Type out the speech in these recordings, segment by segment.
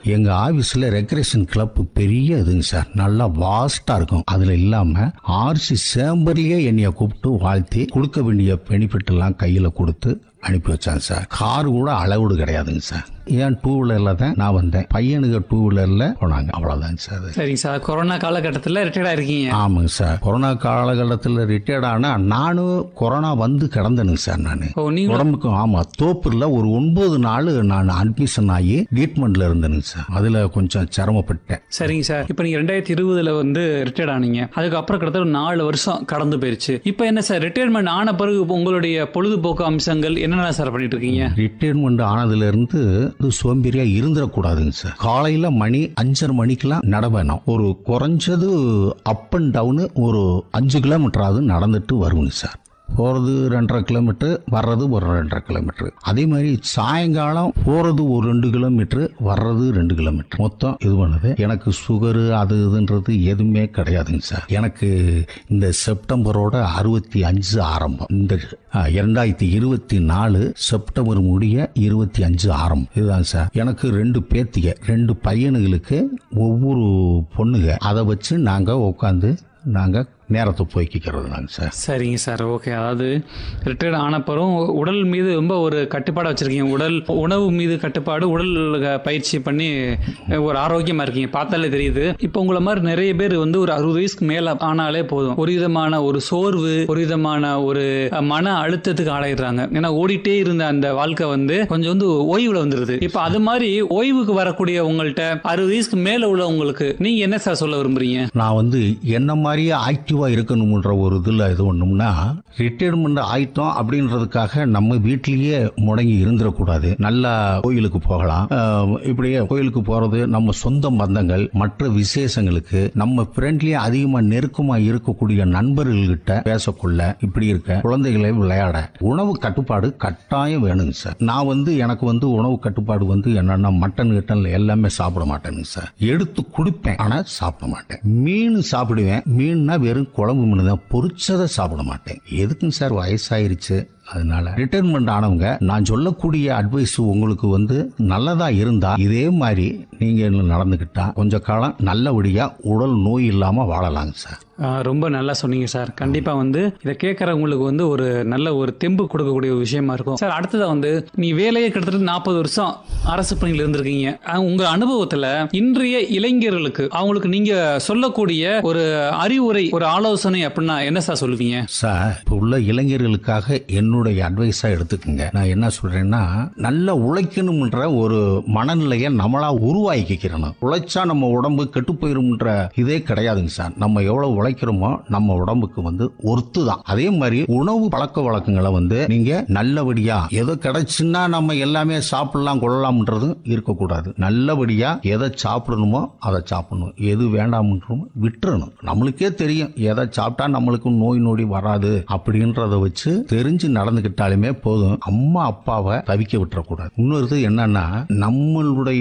எங்க ஆபீஸ்ல regression club பெரிய இதுங்க சார் நல்லா வாஸ்டா இருக்கும் அதுல இல்லாம ஆர்சி சேம்பர்லயே என்னைய கூப்பிட்டு வாழ்த்தி கொடுக்க வேண்டிய பெனிஃபிட் எல்லாம் கையில கொடுத்து அனுப்பி வச்சாங்க சார் கார் கூட அளவுடு கிடையாதுங்க சார் ஏன் டூ வீலர்ல தான் நான் வந்தேன் பையனுக்கு டூ வீலர்ல போனாங்க அவ்வளவுதாங்க சார் அது. சரிங்க சார் கொரோனா காலகட்டத்தில் ரிட்டையர்ட் ஆயிருக்கீங்க ஆமாங்க சார் கொரோனா காலகட்டத்தில் ரிட்டையர்ட் ஆனா நானும் கொரோனா வந்து கிடந்தேனுங்க சார் நான் ஓ நீங்க உடம்புக்கும் ஆமா தோப்பூர்ல ஒரு ஒன்பது நாள் நான் அட்மிஷன் ஆகி ட்ரீட்மெண்ட்ல இருந்தேனுங்க சார் அதுல கொஞ்சம் சிரமப்பட்டேன் சரிங்க சார் இப்போ நீங்க ரெண்டாயிரத்தி இருபதுல வந்து ரிட்டையர்ட் ஆனீங்க அதுக்கப்புறம் கிட்டத்தட்ட ஒரு நாலு வருஷம் கடந்து போயிருச்சு இப்போ என்ன சார் ரிட்டையர்மெண்ட் ஆன பிறகு உங்களுடைய பொழுதுபோக்கு அம்சங்கள் என்னென்ன சார் பண்ணிட்டு இருக்கீங்க ரிட்டையர்மெண்ட் ஆனதுல இருந்து இது சோம்பேறியா இருந்துடக்கூடாதுங்க சார் காலையில மணி அஞ்சரை மணிக்கெல்லாம் நட வேணும் ஒரு குறைஞ்சது அப் அண்ட் டவுனு ஒரு அஞ்சு கிலோமீட்டராவது நடந்துட்டு வருவேங்க சார் போகிறது ரெண்டரை கிலோமீட்டர் வர்றது ஒரு ரெண்டரை கிலோமீட்டர் அதே மாதிரி சாயங்காலம் போகிறது ஒரு ரெண்டு கிலோமீட்டர் வர்றது ரெண்டு கிலோமீட்டர் மொத்தம் இது பண்ணுது எனக்கு சுகரு அது இதுன்றது எதுவுமே கிடையாதுங்க சார் எனக்கு இந்த செப்டம்பரோட அறுபத்தி அஞ்சு ஆரம்பம் இந்த ஆ, இரண்டாயிரத்தி இருபத்தி நாலு செப்டம்பர் முடிய இருபத்தி அஞ்சு ஆரம்பம் இதுதான் சார் எனக்கு ரெண்டு பேத்திக ரெண்டு பையனுங்களுக்கு ஒவ்வொரு பொண்ணுங்க அதை வச்சு நாங்கள் உட்காந்து நாங்கள் நேரத்தை போய்க்கிக்கிறது நாங்கள் சார் சரிங்க சார் ஓகே அதாவது ரிட்டையர்ட் ஆனப்பறம் உடல் மீது ரொம்ப ஒரு கட்டுப்பாடு வச்சிருக்கீங்க உடல் உணவு மீது கட்டுப்பாடு உடல் அஹ், பயிற்சி பண்ணி அஹ், ஒரு ஆரோக்கியமா இருக்கீங்க பார்த்தாலே தெரியுது இப்போ உங்களை மாதிரி நிறைய பேர் வந்து ஒரு அறுபது வயசுக்கு மேல ஆனாலே போதும் ஒரு விதமான ஒரு சோர்வு ஒரு விதமான ஒரு அஹ், மன அழுத்தத்துக்கு ஆளாயிடுறாங்க ஏன்னா ஓடிட்டே இருந்த அந்த வாழ்க்கை வந்து கொஞ்சம் வந்து ஓய்வுல வந்துருது இப்போ அது மாதிரி ஓய்வுக்கு வரக்கூடிய உங்கள்கிட்ட அறுபது வயசுக்கு மேல உள்ளவங்களுக்கு நீங்க என்ன சார் சொல்ல விரும்புறீங்க நான் வந்து என்ன மாதிரியே ஆக்டிவாக இருக்கணும்ன்ற ஒரு இதில் இது ஒண்ணும்னா ரிட்டையர்மெண்ட் ஆயிட்டோம் அப்படின்றதுக்காக நம்ம வீட்டிலேயே முடங்கி இருந்துடக்கூடாது நல்லா கோயிலுக்கு போகலாம் அஹ், இப்படியே கோயிலுக்கு போகிறது நம்ம சொந்த பந்தங்கள் மற்ற விசேஷங்களுக்கு நம்ம ஃப்ரெண்ட்லேயே அதிகமாக நெருக்கமாக இருக்கக்கூடிய நண்பர்கள்கிட்ட பேசக்குள்ள இப்படி இருக்க குழந்தைகளை விளையாட உணவு கட்டுப்பாடு கட்டாயம் வேணுங்க சார் நான் வந்து எனக்கு வந்து உணவு கட்டுப்பாடு வந்து என்னன்னா மட்டன் கிட்டன் எல்லாமே சாப்பிட மாட்டேனுங்க சார் எடுத்து குடிப்பேன் ஆனா சாப்பிட மாட்டேன் மீன் சாப்பிடுவேன் மீன்னா வெறும் குழம்பு மீன் தான் பொரிச்சதை சாப்பிட மாட்டேன் எதுக்குங்க சார் வயசாயிருச்சு அதனால ரிட்டைர்மெண்ட் ஆனவங்க நான் சொல்லக்கூடிய அட்வைஸ் உங்களுக்கு வந்து நல்லதா இருந்தா இதே மாதிரி நீங்க நடந்துக்கிட்டா கொஞ்ச காலம் நல்லபடியா உடல் நோய் இல்லாம வாழலாங்க சார் ஆ, ரொம்ப நல்லா சொன்னீங்க சார் கண்டிப்பா வந்து இதை கேட்கறவங்களுக்கு வந்து ஒரு நல்ல ஒரு தெம்பு கொடுக்கக்கூடிய ஒரு விஷயமா இருக்கும் சார் அடுத்ததா வந்து நீ வேலையே கிட்டத்தட்ட நாற்பது வருஷம் அரசு பணியில் இருந்திருக்கீங்க ஆ, உங்க அனுபவத்துல இன்றைய இளைஞர்களுக்கு அவங்களுக்கு நீங்க சொல்லக்கூடிய ஒரு அறிவுரை ஒரு ஆலோசனை அப்படின்னா என்ன சார் சொல்லுவீங்க சார் இப்போ உள்ள இளைஞர்களுக்காக என்னுடைய அட்வைஸா எடுத்துக்கோங்க நான் என்ன சொல்றேன்னா நல்லா உழைக்கணும்ன்ற ஒரு மனநிலையை நம்மளா உருவாக்கிக்கிறணும் உழைச்சா நம்ம உடம்பு கெட்டு போயிரும்ன்ற இதே கிடையாதுங்க சார் நம்ம எவ்வளவு உழைக்கிறோமோ நம்ம உடம்புக்கு வந்து ஒர்த்து தான் அதே மாதிரி உணவு பழக்க வழக்கங்களை வந்து நீங்க நல்லபடியா எது கிடைச்சுன்னா நம்ம எல்லாமே சாப்பிடலாம் கொள்ளலாம்ன்றதும் இருக்கக்கூடாது நல்லபடியா எதை சாப்பிடணுமோ அதை சாப்பிடணும் எது வேண்டாம்ன்றமோ விட்டுறணும் நம்மளுக்கே தெரியும் எதை சாப்பிட்டா நம்மளுக்கு நோய் நொடி வராது அப்படின்றத வச்சு தெரிஞ்சு நடந்துக்கிட்டாலுமே போதும் அம்மா அப்பாவை தவிக்க விட்டுறக்கூடாது இன்னொரு என்னன்னா நம்மளுடைய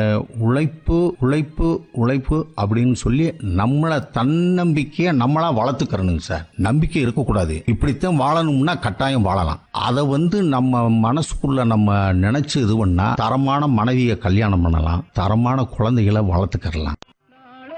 உழைப்பு உழைப்பு உழைப்பு அப்படின்னு சொல்லி நம்மளை தன்னம்பிக்கையை நம்மளா வளர்த்துக்கிறணுங்க சார் நம்பிக்கை இருக்கக்கூடாது இப்படித்தான் வாழணும்னா கட்டாயம் வாழலாம் அதை வந்து நம்ம மனசுக்குள்ள நம்ம நினைச்சு இது பண்ணா தரமான மனைவியை கல்யாணம் பண்ணலாம் தரமான குழந்தைகளை வளர்த்துக்கிறலாம்